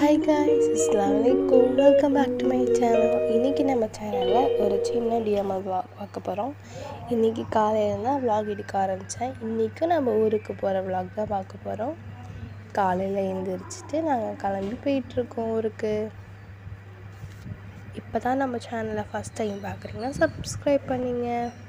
hi guys அஸ்லாம் வலைக்கும் welcome back to my channel இன்றைக்கி நம்ம சேனலில் ஒரு சின்ன டிஎம்ஐ vlog பார்க்க போகிறோம் இன்றைக்கி காலையில் தான் vlog எடுக்க ஆரம்பித்தேன் இன்றைக்கும் நம்ம ஊருக்கு போகிற vlog தான் பார்க்க போகிறோம் காலையில் எழுந்திரிச்சிட்டு நாங்கள் கிளம்பி போயிட்டுருக்கோம் ஊருக்கு இப்போ தான் நம்ம சேனலை ஃபஸ்ட் டைம் பார்க்குறீங்கன்னா சப்ஸ்கிரைப் பண்ணிங்க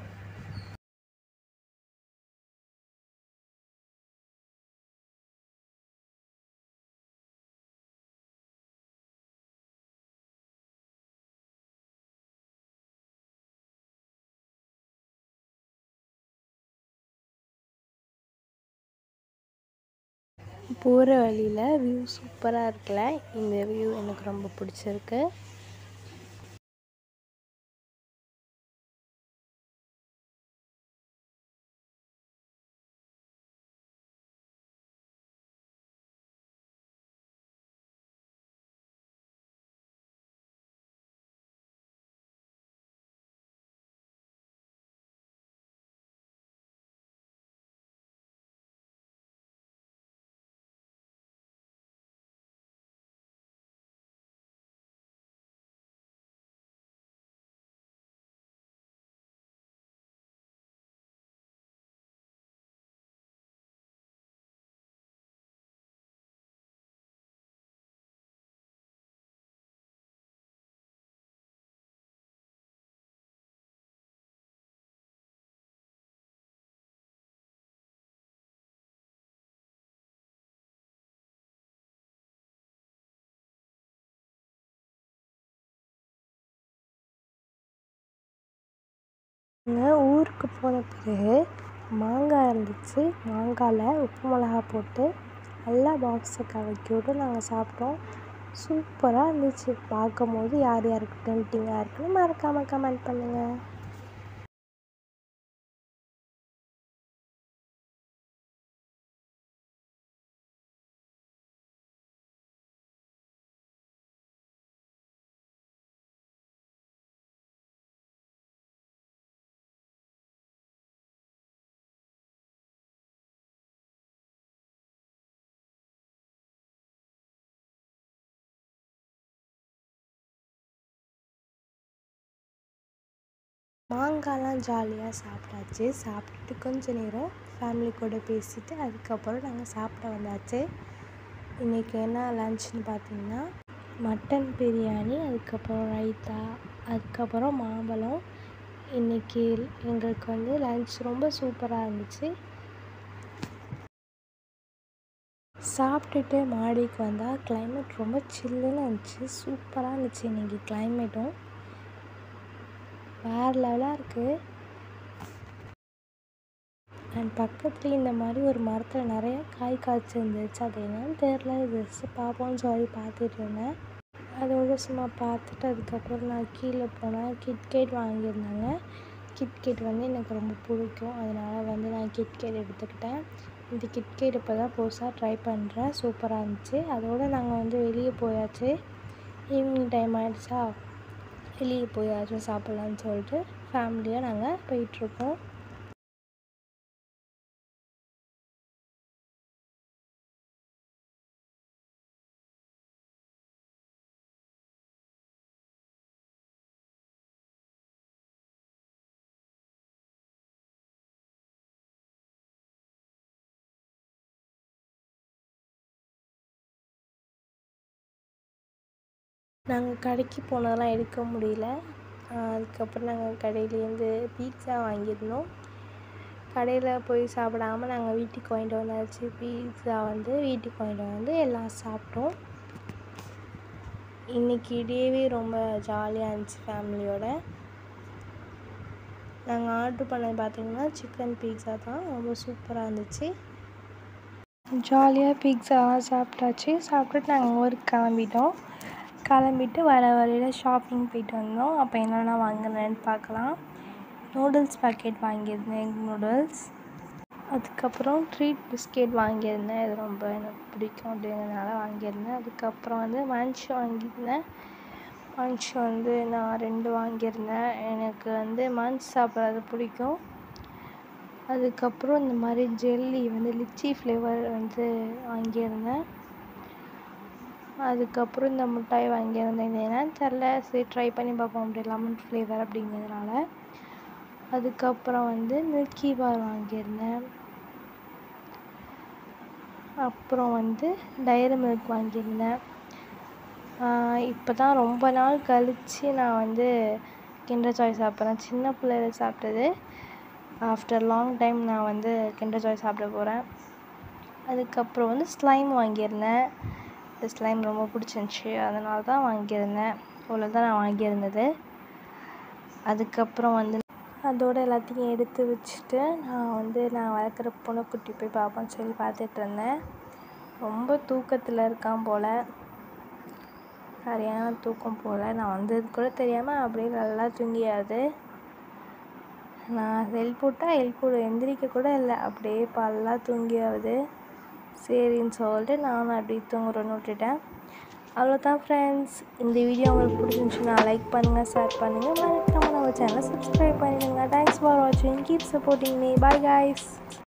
போகிற வழியில் வியூ சூப்பராக இருக்குல்ல இந்த வியூ எனக்கு ரொம்ப பிடிச்சிருக்கு நாங்கள் ஊருக்கு போன பிறகு மாங்காய் இருந்துச்சு மாங்காயில் உப்பு மிளகா போட்டு நல்லா பாக்ஸை கலக்கி விட்டு நாங்கள் சாப்பிட்டோம் சூப்பராக இருந்துச்சு பார்க்கும் போது யார் யாருக்கு டெம்டிங்காக இருக்குன்னு மறக்காமல் கமெண்ட் பண்ணுங்கள் மாங்காய்லாம் ஜாலியாக சாப்பிட்டாச்சு சாப்பிட்டுட்டு கொஞ்ச நேரம் ஃபேமிலி கூட பேசிட்டு அதுக்கப்புறம் நாங்கள் சாப்பிட வந்தாச்சு இன்றைக்கி என்ன லன்ச்னு பார்த்தீங்கன்னா மட்டன் பிரியாணி அதுக்கப்புறம் ரைத்தா அதுக்கப்புறம் மாம்பழம் இன்றைக்கி எங்களுக்கு வந்து லன்ச் ரொம்ப சூப்பராக இருந்துச்சு சாப்பிட்டுட்டு மாடிக்கு வந்தால் கிளைமேட் ரொம்ப சில்லுன்னு இருந்துச்சு சூப்பராக இருந்துச்சு இன்றைக்கி கிளைமேட்டும் வேறு லெவலாக இருக்குது அண்ட் பக்கத்துலேயே இந்த மாதிரி ஒரு மரத்தில் நிறைய காய் காய்ச்சி இருந்துச்சு அது என்னன்னு தெரில ஜஸ்ட்டு பார்ப்போம்னு சொல்லி பார்த்துட்டு இருந்தேன் அதோட சும்மா பார்த்துட்டு அதுக்கப்புறம் நான் கீழே போனேன் கிட்கேட் வாங்கியிருந்தாங்க கிட்கேட் வந்து எனக்கு ரொம்ப பிடிக்கும் அதனால் வந்து நான் கிட்கேட் எடுத்துக்கிட்டேன் இந்த கிட்கேட் இப்போ தான் புதுசாக ட்ரை பண்ணுறேன் சூப்பராக இருந்துச்சு அதோடு நாங்கள் வந்து வெளியே போயாச்சு ஈவினிங் டைம் ஆகிடுச்சா வெளியே போயாச்சும் சாப்பிட்லான்னு சொல்லிட்டு ஃபேமிலியாக நாங்கள் போயிட்டுருக்கோம் நாங்கள் கடைக்கு போனதெல்லாம் எடுக்க முடியல அதுக்கப்புறம் நாங்கள் கடையிலேருந்து பீட்சா வாங்கியிருந்தோம் கடையில் போய் சாப்பிடாம நாங்கள் வீட்டுக்கு வாங்கிட்டு வந்தாச்சு பீட்சா வந்து வீட்டுக்கு வாங்கிட்டு வந்து எல்லாம் சாப்பிட்டோம் இன்றைக்கி டேவே ரொம்ப ஜாலியாக இருந்துச்சு ஃபேமிலியோட நாங்கள் ஆர்டர் பண்ணது பார்த்திங்கன்னா சிக்கன் பீட்சா தான் ரொம்ப சூப்பராக இருந்துச்சு ஜாலியாக பீட்சாலாம் சாப்பிட்டாச்சு சாப்பிட்டுட்டு நாங்கள் ஊருக்கு கிளம்பிட்டோம் கிளம்பிட்டு வர வழியில் ஷாப்பிங் போயிட்டு வந்தோம் அப்போ என்னென்ன வாங்கினேன்னு பார்க்கலாம் நூடுல்ஸ் பாக்கெட் வாங்கியிருந்தேன் எக் நூடுல்ஸ் அதுக்கப்புறம் ட்ரீட் பிஸ்கெட் வாங்கியிருந்தேன் இது ரொம்ப எனக்கு பிடிக்கும் அப்படிங்கிறதுனால வாங்கியிருந்தேன் அதுக்கப்புறம் வந்து மன்ச் வாங்கியிருந்தேன் மன்ச் வந்து நான் ரெண்டு வாங்கியிருந்தேன் எனக்கு வந்து மன்ச் சாப்பிட்றது பிடிக்கும் அதுக்கப்புறம் இந்த மாதிரி ஜெல்லி வந்து லிச்சி ஃப்ளேவர் வந்து வாங்கியிருந்தேன் அதுக்கப்புறம் இந்த மிட்டாய் வாங்கியிருந்தேன் இது என்னன்னு தெரில சரி ட்ரை பண்ணி பார்ப்போம் அப்படி லெமன் ஃப்ளேவர் அப்படிங்கிறதுனால அதுக்கப்புறம் வந்து மில்கி பார் வாங்கியிருந்தேன் அப்புறம் வந்து டைரி மில்க் வாங்கியிருந்தேன் இப்போ தான் ரொம்ப நாள் கழித்து நான் வந்து கிண்டர் ஜாய் சாப்பிட்றேன் சின்ன பிள்ளையில சாப்பிட்டது ஆஃப்டர் லாங் டைம் நான் வந்து கிண்டர் ஜாய் சாப்பிட போகிறேன் அதுக்கப்புறம் வந்து ஸ்லைம் வாங்கியிருந்தேன் இந்த ஸ்லைம் ரொம்ப பிடிச்சிருந்துச்சி அதனால தான் வாங்கியிருந்தேன் இவ்வளோ தான் நான் வாங்கியிருந்தது அதுக்கப்புறம் வந்து அதோட எல்லாத்தையும் எடுத்து வச்சுட்டு நான் வந்து நான் வளர்க்குற பூனைக்குட்டி போய் பார்ப்போம்னு சொல்லி பார்த்துட்டு இருந்தேன் ரொம்ப தூக்கத்தில் இருக்கான் போல் சரியான தூக்கம் போல் நான் வந்தது கூட தெரியாமல் அப்படியே நல்லா தூங்கியாது நான் ஹெல்ப் போட்டால் ஹெல்ப் போட எந்திரிக்க கூட இல்லை அப்படியே பல்லாம் தூங்கியாவது சரின்னு சொல்லிட்டு நானும் அப்படியே தூங்குறேன்னு விட்டுட்டேன் அவ்வளோதான் ஃப்ரெண்ட்ஸ் இந்த வீடியோ உங்களுக்கு பிடிச்சிருந்துச்சுன்னா லைக் பண்ணுங்கள் ஷேர் பண்ணுங்கள் மறக்காமல் நம்ம சேனலை சப்ஸ்கிரைப் பண்ணிடுங்க தேங்க்ஸ் ஃபார் வாட்சிங் keep supporting me bye guys